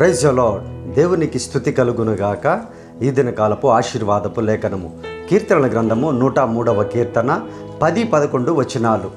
praise lord దేవునికి స్థుతి కలుగునుగాక ఈ దినకాలపు ఆశీర్వాదపు లేఖనము కీర్తనల గ్రంథము నూట మూడవ కీర్తన పది పదకొండు వచనాలు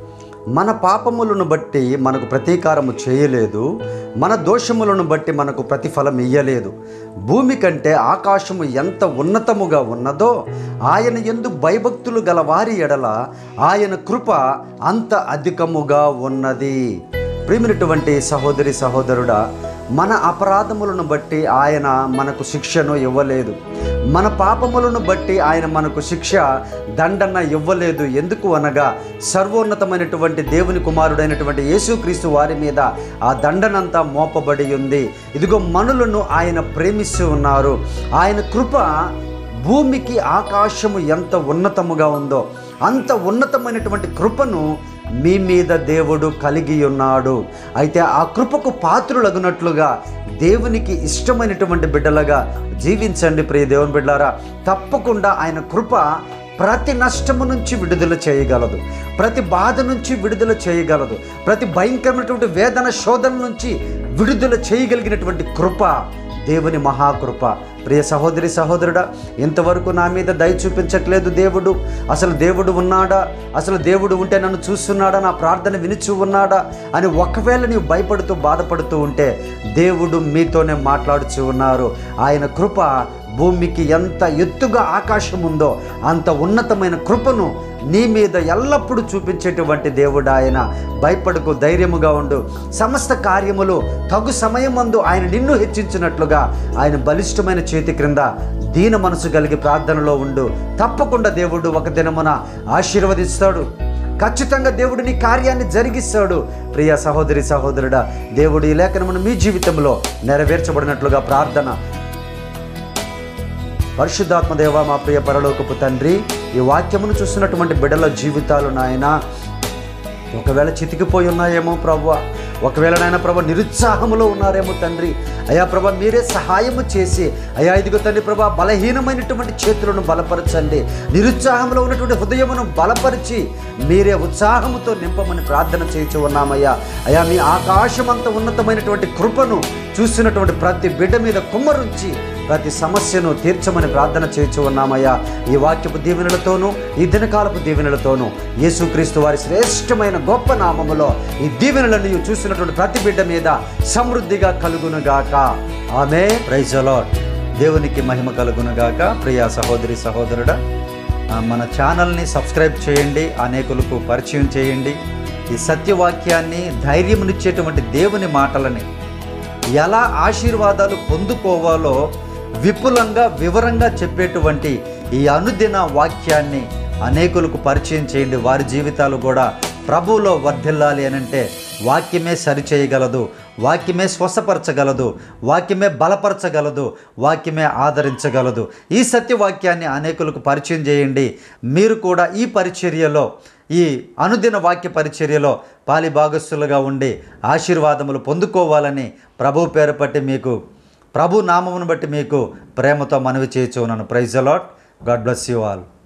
మన పాపములను బట్టి మనకు ప్రతీకారము చేయలేదు మన దోషములను బట్టి మనకు ప్రతిఫలం ఇయ్యలేదు భూమి కంటే ఆకాశము ఎంత ఉన్నతముగా ఉన్నదో ఆయన ఎందు భయభక్తులు గల వారి ఎడల ఆయన కృప అంత అధికముగా ఉన్నది ప్రియమైనటువంటి సహోదరి సహోదరుడా మన అపరాధములను బట్టి ఆయన మనకు శిక్షను ఇవ్వలేదు మన పాపములను బట్టి ఆయన మనకు శిక్ష దండన ఇవ్వలేదు ఎందుకు అనగా సర్వోన్నతమైనటువంటి దేవుని కుమారుడైనటువంటి యేసుక్రీస్తు వారి మీద ఆ దండనంతా మోపబడి ఉంది ఇదిగో మనులను ఆయన ప్రేమిస్తూ ఉన్నారు ఆయన కృప భూమికి ఆకాశము ఎంత ఉన్నతముగా ఉందో అంత ఉన్నతమైనటువంటి కృపను మీ మీద దేవుడు కలిగి ఉన్నాడు అయితే ఆ కృపకు పాత్రులగునట్లుగా దేవునికి ఇష్టమైనటువంటి బిడ్డలుగా జీవించండి ప్రియ దేవుని బిడ్డలారా తప్పకుండా ఆయన కృప ప్రతి నష్టము నుంచి విడుదల చేయగలదు ప్రతి బాధ నుంచి విడుదల చేయగలదు ప్రతి భయంకరమైనటువంటి వేదన శోధన నుంచి విడుదల చేయగలిగినటువంటి కృప దేవుని మహాకృప ప్రియ సహోదరి సహోదరుడా ఇంతవరకు నా మీద దయ చూపించట్లేదు దేవుడు అసలు దేవుడు ఉన్నాడా అసలు దేవుడు ఉంటే నన్ను చూస్తున్నాడా నా ప్రార్థన వినిచూ ఉన్నాడా అని ఒకవేళ నీవు భయపడుతూ బాధపడుతూ ఉంటే దేవుడు మీతోనే మాట్లాడుచూ ఉన్నారు ఆయన కృప భూమికి ఎంత ఎత్తుగా ఆకాశం ఉందో అంత ఉన్నతమైన కృపను నీ మీద ఎల్లప్పుడూ చూపించేటువంటి దేవుడు ఆయన భయపడకు ధైర్యముగా ఉండు సమస్త కార్యములు తగు సమయమందు ఆయన నిన్ను హెచ్చించినట్లుగా ఆయన బలిష్టమైన చేతి క్రింద దీన మనసు కలిగి ప్రార్థనలో ఉండు తప్పకుండా దేవుడు ఒక దినమున ఆశీర్వదిస్తాడు ఖచ్చితంగా దేవుడు నీ కార్యాన్ని జరిగిస్తాడు ప్రియ సహోదరి సహోదరుడా దేవుడు ఈ లేఖనమును మీ జీవితంలో నెరవేర్చబడినట్లుగా ప్రార్థన పరిశుద్ధాత్మ దేవ మా ప్రియ పరలోకపు తండ్రి ఈ వాక్యమును చూస్తున్నటువంటి బిడ్డల జీవితాలు నాయన ఒకవేళ చితికిపోయి ఉన్నాయేమో ప్రభు ఒకవేళ నాయన ప్రభు నిరుత్సాహములో ఉన్నారేమో తండ్రి అయా ప్రభ మీరే సహాయము చేసి అయా ఇదిగో తండ్రి ప్రభా బలహీనమైనటువంటి చేతులను బలపరచండి నిరుత్సాహంలో ఉన్నటువంటి హృదయమును బలపరిచి మీరే ఉత్సాహముతో నింపమని ప్రార్థన చేయించు ఉన్నామయ్యా అయా మీ ఆకాశమంత ఉన్నతమైనటువంటి కృపను చూసినటువంటి ప్రతి బిడ్డ మీద కుమ్మరుంచి ప్రతి సమస్యను తీర్చమని ప్రార్థన చేయించు ఉన్నామయ్యా ఈ వాక్యపు దీవెనలతోనూ ఈ దినకాలపు దీవెనలతోనూ యేసుక్రీస్తు వారి శ్రేష్టమైన గొప్ప నామములో ఈ దీవెనలను చూసినటువంటి ప్రతి బిడ్డ మీద సమృద్ధిగా కలుగునుగాక ఆమె ప్రైజ్ అలాట్ దేవునికి మహిమ కలుగునుగాక ప్రియా సహోదరి సహోదరుడా ఆ, మన ఛానల్ని సబ్స్క్రైబ్ చేయండి అనేకులకు పరిచయం చేయండి ఈ సత్యవాక్యాన్ని ధైర్యమునిచ్చేటువంటి దేవుని మాటలని ఎలా ఆశీర్వాదాలు పొందుకోవాలో విపులంగా వివరంగా చెప్పేటువంటి ఈ అనుదిన వాక్యాన్ని అనేకులకు పరిచయం చేయండి వారి జీవితాలు కూడా ప్రభువులో వర్ధిల్లాలి అని అంటే వాక్యమే సరిచేయగలదు వాక్యమే స్వస్థపరచగలదు వాక్యమే బలపరచగలదు వాక్యమే ఆదరించగలదు ఈ సత్యవాక్యాన్ని అనేకులకు పరిచయం చేయండి మీరు కూడా ఈ పరిచర్యలో ఈ అనుదిన వాక్య పరిచర్యలో పాలి భాగస్థులుగా ఉండి ఆశీర్వాదములు పొందుకోవాలని ప్రభు పేరు పట్టి మీకు ప్రభు నామమును బట్టి మీకు ప్రేమతో మనవి చేయొచ్చు నన్ను praise a lot God bless you all